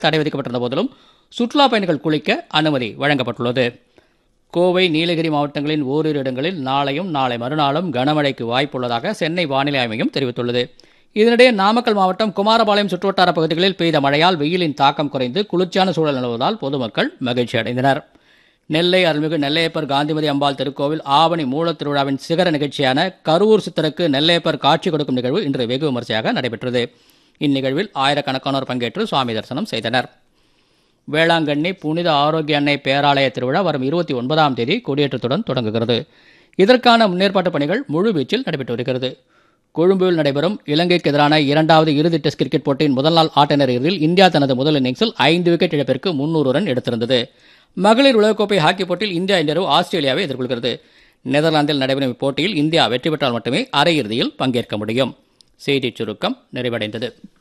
தடை விதிக்கப்பட்டிருந்த போதிலும் சுற்றுலா பயணிகள் குளிக்க அனுமதி வழங்கப்பட்டுள்ளது கோவை நீலகிரி மாவட்டங்களின் ஓரிரு இடங்களில் நாளையும் நாளை மறுநாளும் கனமழைக்கு வாய்ப்புள்ளதாக சென்னை வானிலை ஆய்வு மையம் தெரிவித்துள்ளது இதனிடையே நாமக்கல் மாவட்டம் குமாரபாளையம் சுற்றுவட்டார பகுதிகளில் பெய்த மழையால் வெயிலின் தாக்கம் குறைந்து குளிர்ச்சியான சூழல் நிலவுவதால் பொதுமக்கள் மகிழ்ச்சி அடைந்தனர் நெல்லை அருள்மிகு நெல்லையப்பர் காந்திமதி அம்பாள் திருக்கோவில் ஆவணி மூலத் திருவிழாவின் சிகர நிகழ்ச்சியான கருவூர் சித்தருக்கு நெல்லையப்பர் காட்சி கொடுக்கும் நிகழ்வு இன்று வெகு விமரிசையாக நடைபெற்றது இந்நிகழ்வில் ஆயிரக்கணக்கானோர் பங்கேற்று சுவாமி தரிசனம் செய்தனர் வேளாங்கண்ணி புனித ஆரோக்கிய அன்னை பேராலய திருவிழா வரும் இருபத்தி ஒன்பதாம் தேதி கொடியேற்றத்துடன் தொடங்குகிறது இதற்கான முன்னேற்பாட்டு பணிகள் முழுவீச்சில் நடைபெற்று வருகிறது கொழும்புவில் நடைபெறும் இலங்கைக்கு எதிரான இரண்டாவது இறுதி டெஸ்ட் கிரிக்கெட் போட்டியின் முதல் நாள் ஆட்ட நேரத்தில் இந்தியா தனது முதல் இன்னிங்ஸில் ஐந்து விக்கெட் இழப்பிற்கு முன்னூறு ரன் எடுத்திருந்தது மகளிர் உலகக்கோப்பை ஹாக்கி போட்டியில் இந்தியா இன்று ஆஸ்திரேலியாவை எதிர்கொள்கிறது நெதர்லாந்தில் நடைபெறும் இப்போட்டியில் இந்தியா வெற்றி பெற்றால் மட்டுமே அரையிறுதியில் பங்கேற்க முடியும் செய்திச் சுருக்கம் நிறைவடைந்தது